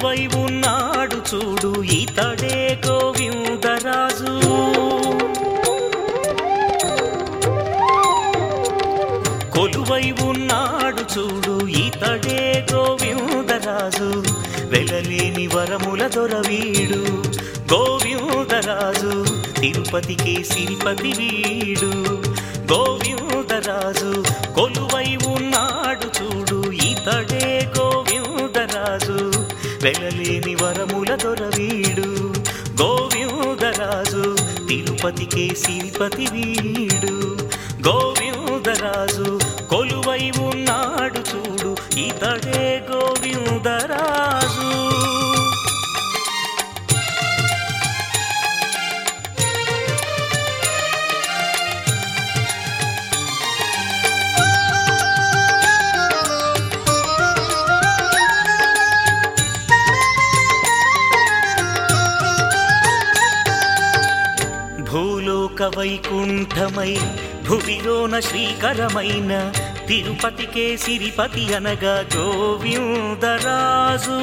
కొలువై ఉన్నాడు చూడు ఇతడే గోవిందరాజు కొలువై ఉన్నాడు చూడు ఇతడే గోవిందరాజు వెళ్ళలేని వరముల దొరవీడు గోవిందరాజు తిరుపతికి సిరిపతి వీడు గోవిందరాజు కొలువై ఉన్నాడు చూడు ఇతడే గోవిందరాజు వెళ్ళలేని వరముల దొరవీడు గోవిందరాజు తిరుపతికి సిరిపతి వీడు గోవిందరాజు కొలువై ఉన్నాడు చూడు ఇతడే గోవిందరాజు భూలోక వైకుంఠమై భువిలోన శ్రీకరమైన తిరుపతికే సిరిపతి అనగా గోవిందరాజు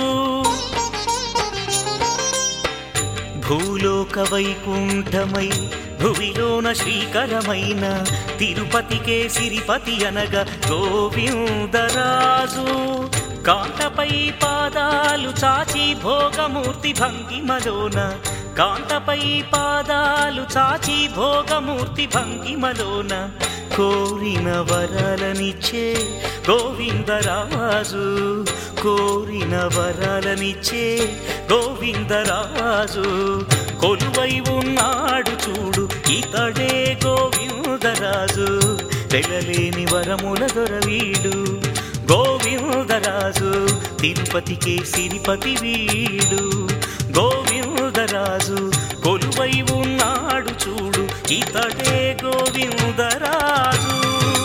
భూలోక వైకుంఠమై భువిలోన శ్రీకరమైన తిరుపతికే సిరిపతి అనగా గోవిందరాజు కాంతపై పాదాలు చాచి భోగమూర్తి భంగిమలోన కాంతపై పాదాలు చాచి భోగమూర్తి భంగిమలోన కోరిన వరాలనిచ్చే గోవిందరాజు కోరిన వరాలనిచ్చే గోవిందరాజు కొలువై ఉన్నాడు చూడు ఇతడే గోవిందరాజు తెలలేని వరముల దొరవీడు గోవిందరాజు తిరుపతికే సిరిపతి వీడు గోవిందరాజు కొలువై ఉన్నాడు చూడు ఇతడే గోవిందరాజు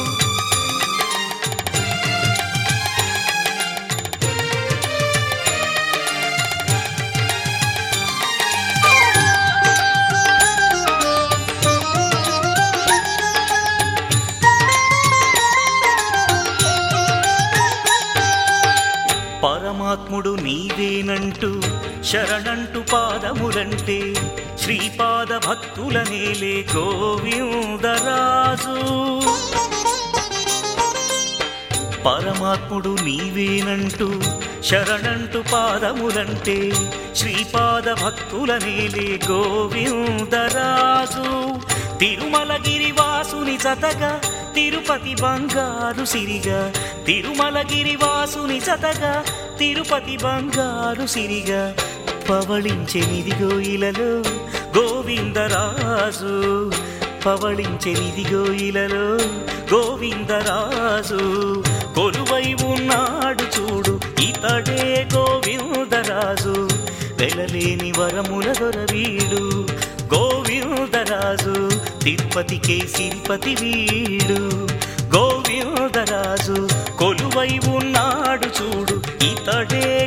పరమాత్ముడు నీవేనంటూ శరణంటు పాదములంటే శ్రీపాద భక్తుల నేలే గోవిందరాజు పరమాత్ముడు నీవేనంటూ శరణంటు పాదములంటే శ్రీపాద భక్తుల నేలే గోవిందరాజు తిరుమలగిరి వాసుని జతగా తిరుపతి బంగారు సిరిగా తిరుమలగిరి వాసుని జతగా తిరుపతి బంగారు సిరిగా పవళించెనిదిగో ఇలలో గోవిందరాజు పవళించెనిదిగో ఇలలో గోవిందరాజు కొలువై ఉన్నాడు చూడు ఇతడే గోవిందరాజు వెళ్ళలేని వరముల దొరవీడు గోవిందరాజు తిరుపతికే సిరిపతి వీడు గోవిందరాజు కొలువై ఉన్నాడు చూడు ఇతడే